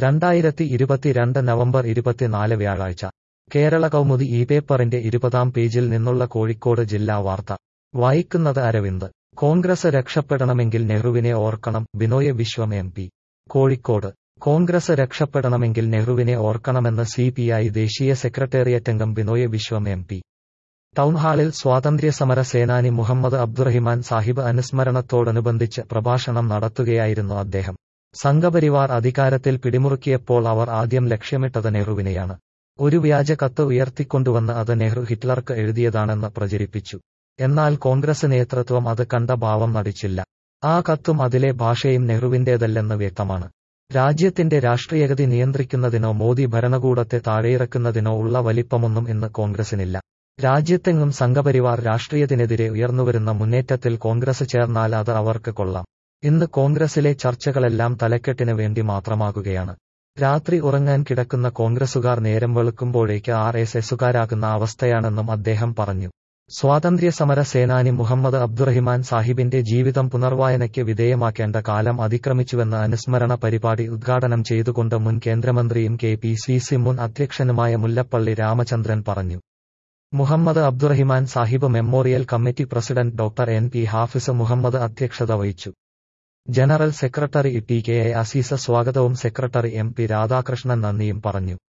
രണ്ടായിരത്തി ഇരുപത്തിരണ്ട് നവംബർ ഇരുപത്തിനാല് വ്യാഴാഴ്ച കേരള കൗമുദി ഈ പേപ്പറിന്റെ ഇരുപതാം പേജിൽ നിന്നുള്ള കോഴിക്കോട് ജില്ലാ വാർത്ത വായിക്കുന്നത് അരവിന്ദ് കോൺഗ്രസ് രക്ഷപ്പെടണമെങ്കിൽ നെഹ്റുവിനെ ഓർക്കണം ബിനോയ് വിശ്വം എം പി കോഴിക്കോട് കോൺഗ്രസ് രക്ഷപ്പെടണമെങ്കിൽ നെഹ്റുവിനെ ഓർക്കണമെന്ന് സി പി ഐ ദേശീയ സെക്രട്ടേറിയറ്റംഗം ബിനോയ് വിശ്വം എം പി ടൗൺഹാളിൽ സ്വാതന്ത്ര്യസമര സേനാനി മുഹമ്മദ് അബ്ദുറഹിമാൻ സാഹിബ് അനുസ്മരണത്തോടനുബന്ധിച്ച് പ്രഭാഷണം നടത്തുകയായിരുന്നു അദ്ദേഹം സംഘപരിവാർ അധികാരത്തിൽ പിടിമുറുക്കിയപ്പോൾ അവർ ആദ്യം ലക്ഷ്യമിട്ടത് നെഹ്റുവിനെയാണ് ഒരു വ്യാജ കത്ത് ഉയർത്തിക്കൊണ്ടുവന്ന് അത് നെഹ്റു ഹിറ്റ്ലർക്ക് എഴുതിയതാണെന്ന് പ്രചരിപ്പിച്ചു എന്നാൽ കോൺഗ്രസ് നേതൃത്വം അത് കണ്ട ഭാവം നടിച്ചില്ല ആ കത്തും അതിലെ ഭാഷയും നെഹ്റുവിന്റേതല്ലെന്ന് വ്യക്തമാണ് രാജ്യത്തിന്റെ രാഷ്ട്രീയഗതി നിയന്ത്രിക്കുന്നതിനോ മോദി ഭരണകൂടത്തെ താഴെയിറക്കുന്നതിനോ ഉള്ള വലിപ്പമൊന്നും ഇന്ന് കോൺഗ്രസിനില്ല രാജ്യത്തെങ്ങും സംഘപരിവാർ രാഷ്ട്രീയത്തിനെതിരെ ഉയർന്നുവരുന്ന മുന്നേറ്റത്തിൽ കോൺഗ്രസ് ചേർന്നാൽ അത് അവർക്ക് കൊള്ളാം ഇന്ന് കോൺഗ്രസിലെ ചർച്ചകളെല്ലാം തലക്കെട്ടിന് വേണ്ടി മാത്രമാകുകയാണ് രാത്രി ഉറങ്ങാൻ കിടക്കുന്ന കോൺഗ്രസുകാർ നേരം വെളുക്കുമ്പോഴേക്ക് ആർ എസ് എസുകാരാകുന്ന അവസ്ഥയാണെന്നും അദ്ദേഹം പറഞ്ഞു സ്വാതന്ത്ര്യ സമര സേനാനി മുഹമ്മദ് അബ്ദുറഹിമാൻ സാഹിബിന്റെ ജീവിതം പുനർവായനയ്ക്ക് വിധേയമാക്കേണ്ട കാലം അതിക്രമിച്ചുവെന്ന് അനുസ്മരണ പരിപാടി ഉദ്ഘാടനം ചെയ്തുകൊണ്ട് മുൻ കേന്ദ്രമന്ത്രിയും കെ പി സി സി മുൻ അധ്യക്ഷനുമായ മുല്ലപ്പള്ളി രാമചന്ദ്രൻ പറഞ്ഞു Muhammad Abdurahiman Sahib memorial committee president doctor N P Hafiz Muhammad അധ്യക്ഷത വഹിച്ചു general secretary T K A അസീസ സ്വാഗതവും സെക്രട്ടറി എം പി രാധാകൃഷ്ണൻ നന്ദിയും പറഞ്ഞു